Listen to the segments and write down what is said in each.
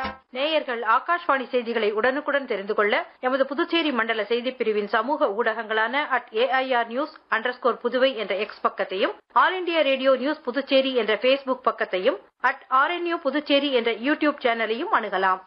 நேயர்கள் ஆகாஷ்வாணி செய்திகளை உடனுக்குடன் தெரிந்து கொள்ள எமது புதுச்சேரி மண்டல செய்திப் பிரிவின் சமூக ஊடகங்களான at AIR news underscore Puduvai என்ற எக்ஸ் பக்கத்தையும் all India radio news Puducherry என்ற ஃபேஸ்புக் பக்கத்தையும் அட் ஆர்என்யூ புதுச்சேரி என்ற யூடியூப் சேனலையும் அணுகலாம்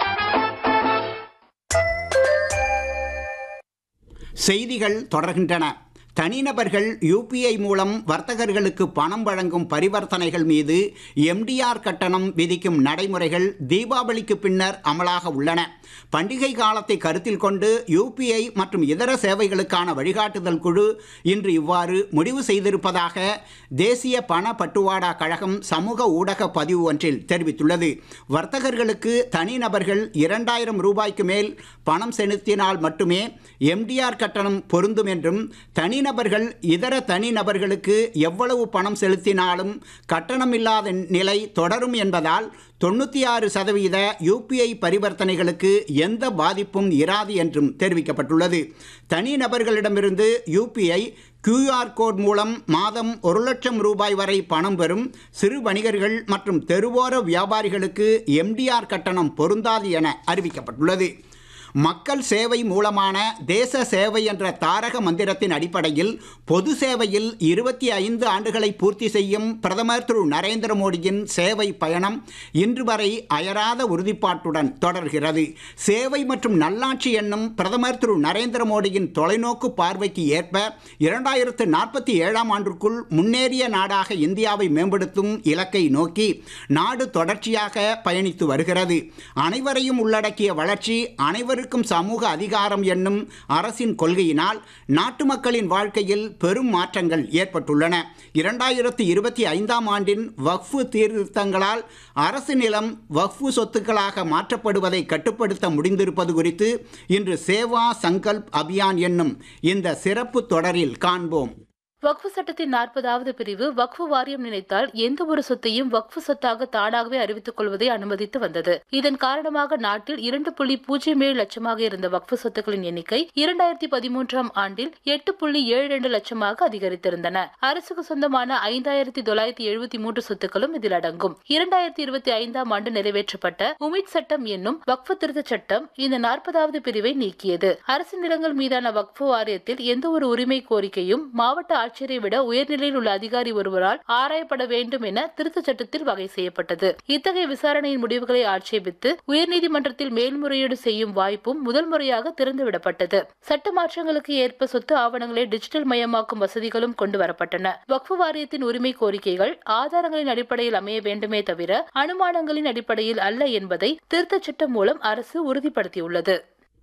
செய்திகள் தொடர்கின்றன தனிநபர்கள் யூபிஐ மூலம் வர்த்தகர்களுக்கு பணம் வழங்கும் பரிவர்த்தனைகள் மீது எம்டிஆர் கட்டணம் விதிக்கும் நடைமுறைகள் தீபாவளிக்கு பின்னர் அமலாக உள்ளன பண்டிகை காலத்தை கருத்தில் கொண்டு யூபிஐ மற்றும் இதர சேவைகளுக்கான வழிகாட்டுதல் குழு இன்று இவ்வாறு முடிவு செய்திருப்பதாக தேசிய பண பட்டுவாடா கழகம் சமூக ஊடக பதிவு ஒன்றில் தெரிவித்துள்ளது வர்த்தகர்களுக்கு தனிநபர்கள் இரண்டாயிரம் ரூபாய்க்கு மேல் பணம் செலுத்தினால் மட்டுமே எம்டிஆர் கட்டணம் பொருந்தும் என்றும் தனிநபர்கள் இதர தனிநபர்களுக்கு எவ்வளவு பணம் செலுத்தினாலும் கட்டணமில்லாத நிலை தொடரும் என்பதால் தொண்ணூற்றி ஆறு சதவீத யூபிஐ பரிவர்த்தனைகளுக்கு எந்த பாதிப்பும் இராது என்றும் தெரிவிக்கப்பட்டுள்ளது தனிநபர்களிடமிருந்து யூபிஐ கியூஆர் கோட் மூலம் மாதம் ஒரு லட்சம் ரூபாய் வரை பணம் பெறும் சிறு வணிகர்கள் மற்றும் தெருவோர வியாபாரிகளுக்கு எம்டிஆர் கட்டணம் பொருந்தாது என அறிவிக்கப்பட்டுள்ளது மக்கள் சேவை மூலமான தேச சேவை என்ற தாரக மந்திரத்தின் அடிப்படையில் பொது சேவையில் இருபத்தி ஐந்து ஆண்டுகளை பூர்த்தி செய்யும் பிரதமர் திரு நரேந்திர மோடியின் சேவை பயணம் இன்று வரை அயராத உறுதிப்பாட்டுடன் தொடர்கிறது சேவை மற்றும் நல்லாட்சி என்னும் பிரதமர் திரு நரேந்திர மோடியின் தொலைநோக்கு பார்வைக்கு ஏற்ப இரண்டாயிரத்து நாற்பத்தி ஏழாம் ஆண்டுக்குள் முன்னேறிய நாடாக இந்தியாவை மேம்படுத்தும் இலக்கை நோக்கி நாடு தொடர்ச்சியாக பயணித்து வருகிறது அனைவரையும் உள்ளடக்கிய வளர்ச்சி அனைவரும் அனைவருக்கும் சமூக அதிகாரம் என்னும் அரசின் கொள்கையினால் நாட்டு மக்களின் வாழ்க்கையில் பெரும் மாற்றங்கள் ஏற்பட்டுள்ளன இரண்டாயிரத்தி இருபத்தி ஐந்தாம் ஆண்டின் வக்ஃபு சீர்திருத்தங்களால் அரசு நிலம் வக்ஃபு சொத்துக்களாக மாற்றப்படுவதை கட்டுப்படுத்த முடிந்திருப்பது குறித்து இன்று சேவா சங்கல்ப் அபியான் என்னும் இந்த சிறப்பு தொடரில் காண்போம் வக்ஃபு சட்டத்தின் நாற்பதாவது பிரிவு வக்ஃபு வாரியம் நினைத்தால் எந்த ஒரு சொத்தையும் வக்ஃபு சொத்தாக தானாகவே அறிவித்துக் கொள்வதை அனுமதித்து வந்தது இதன் காரணமாக நாட்டில் இரண்டு புள்ளி பூஜ்ஜியம் ஏழு லட்சமாக இருந்த வக்ஃபு சொத்துக்களின் எண்ணிக்கை இரண்டாயிரத்தி பதிமூன்றாம் ஆண்டில் எட்டு புள்ளி ஏழு இரண்டு லட்சமாக அதிகரித்திருந்தன அரசுக்கு சொந்தமான ஐந்தாயிரத்தி தொள்ளாயிரத்தி எழுபத்தி மூன்று சொத்துக்களும் இதில் அடங்கும் இரண்டாயிரத்தி இருபத்தி ஐந்தாம் ஆண்டு நிறைவேற்றப்பட்ட உமித் சட்டம் என்னும் வக்ஃபு திருத்த சட்டம் இந்த நாற்பதாவது பிரிவை நீக்கியது அரசு நிலங்கள் மீதான வக்ஃபு வாரியத்தில் எந்த ஒரு உரிமை கோரிக்கையும் மாவட்ட ஆட்சியரை விட உயர்நிலையில் உள்ள அதிகாரி ஒருவரால் ஆராயப்பட வேண்டும் என திருத்தச் சட்டத்தில் வகை செய்யப்பட்டது இத்தகைய விசாரணையின் முடிவுகளை ஆட்சேபித்து உயர்நீதிமன்றத்தில் மேல்முறையீடு செய்யும் வாய்ப்பும் முதல் முறையாக திறந்துவிடப்பட்டது சட்ட மாற்றங்களுக்கு ஏற்ப சொத்து ஆவணங்களை டிஜிட்டல் மயமாக்கும் வசதிகளும் கொண்டு வரப்பட்டன வக்ஃபு வாரியத்தின் உரிமை கோரிக்கைகள் ஆதாரங்களின் அடிப்படையில் அமைய வேண்டுமே தவிர அனுமானங்களின் அடிப்படையில் அல்ல என்பதை திருத்தச் சட்டம் மூலம் அரசு உறுதிப்படுத்தியுள்ளது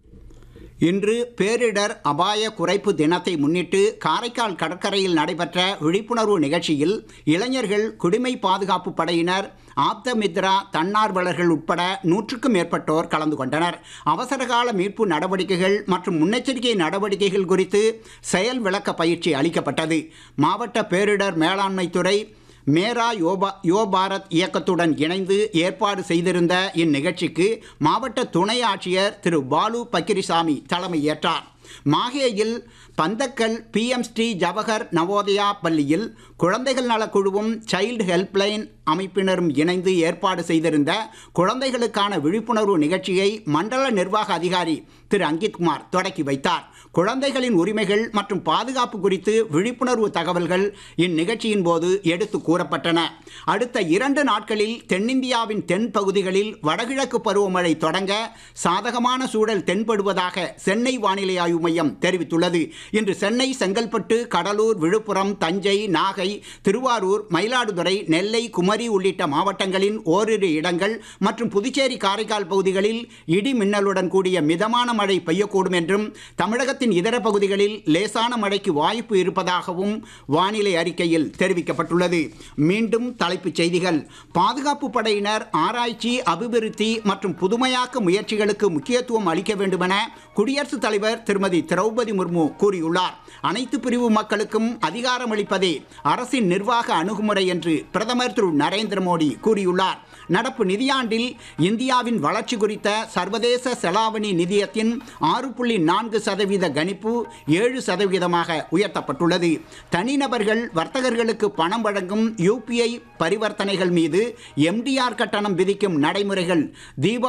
இன்று பேரிடர் அபாய குறைப்பு தினத்தை முன்னிட்டு காரைக்கால் கடற்கரையில் நடைபெற்ற விழிப்புணர்வு நிகழ்ச்சியில் இளைஞர்கள் குடிமை பாதுகாப்பு படையினர் ஆப்தமித்ரா தன்னார்வலர்கள் உட்பட நூற்றுக்கும் மேற்பட்டோர் கலந்து கொண்டனர் அவசரகால மீட்பு நடவடிக்கைகள் மற்றும் முன்னெச்சரிக்கை நடவடிக்கைகள் குறித்து செயல் விளக்க பயிற்சி அளிக்கப்பட்டது மாவட்ட பேரிடர் மேலாண்மை துறை மேரா யோபா யோ பாரத் இயக்கத்துடன் இணைந்து ஏற்பாடு செய்திருந்த இந்நிகழ்ச்சிக்கு மாவட்ட துணை ஆட்சியர் திரு பாலு பக்கிரிசாமி தலைமை ஏற்றார் மாஹேயில் பந்தக்கல் பிஎம் ஸ்ரீ ஜவஹர் நவோதயா பள்ளியில் குழந்தைகள் நலக்குழுவும் சைல்டு ஹெல்ப்லைன் அமைப்பினரும் இணைந்து ஏற்பாடு செய்திருந்த குழந்தைகளுக்கான விழிப்புணர்வு நிகழ்ச்சியை மண்டல நிர்வாக அதிகாரி திரு அங்கித்குமார் தொடக்கி வைத்தார் குழந்தைகளின் உரிமைகள் மற்றும் பாதுகாப்பு குறித்து விழிப்புணர்வு தகவல்கள் இந்நிகழ்ச்சியின் போது எடுத்து கூறப்பட்டன அடுத்த இரண்டு நாட்களில் தென்னிந்தியாவின் தென் பகுதிகளில் வடகிழக்கு பருவமழை தொடங்க சாதகமான சூழல் தென்படுவதாக சென்னை வானிலை ஆய்வு மையம் தெரிவித்துள்ளது இன்று சென்னை செங்கல்பட்டு கடலூர் விழுப்புரம் தஞ்சை நாகை திருவாரூர் மயிலாடுதுறை நெல்லை குமரி உள்ளிட்ட மாவட்டங்களின் ஓரிரு இடங்கள் மற்றும் புதுச்சேரி காரைக்கால் பகுதிகளில் இடி மின்னலுடன் கூடிய மிதமான மழை பெய்யக்கூடும் என்றும் தமிழகத்தின் இதர பகுதிகளில் லேசான மழைக்கு வாய்ப்பு இருப்பதாகவும் வானிலை அறிக்கையில் தெரிவிக்கப்பட்டுள்ளது மீண்டும் தலைப்புச் செய்திகள் பாதுகாப்பு படையினர் ஆராய்ச்சி அபிவிருத்தி மற்றும் புதுமையாக்க முயற்சிகளுக்கு முக்கியத்துவம் அளிக்க வேண்டுமென குடியரசுத் தலைவர் திருமதி திரௌபதி முர்மு கூறியுள்ளார் அனைத்து பிரிவு மக்களுக்கும் அதிகாரமளிப்பதே அரசின் நிர்வாக அணுகுமுறை என்று பிரதமர் திரு நரேந்திர மோடி கூறியுள்ளார் நடப்பு நிதியாண்டில் இந்தியாவின் வளர்ச்சி குறித்த சர்வதேச செலாவணி நிதியத்தின் ஆறு புள்ளி நான்கு சதவீத கணிப்பு ஏழு சதவீதமாக உயர்த்தப்பட்டுள்ளது தனிநபர்கள் வர்த்தகர்களுக்கு பணம் வழங்கும் யூபிஐ பரிவர்த்தனைகள் மீது எம்டிஆர் கட்டணம் விதிக்கும் நடைமுறைகள் தீபா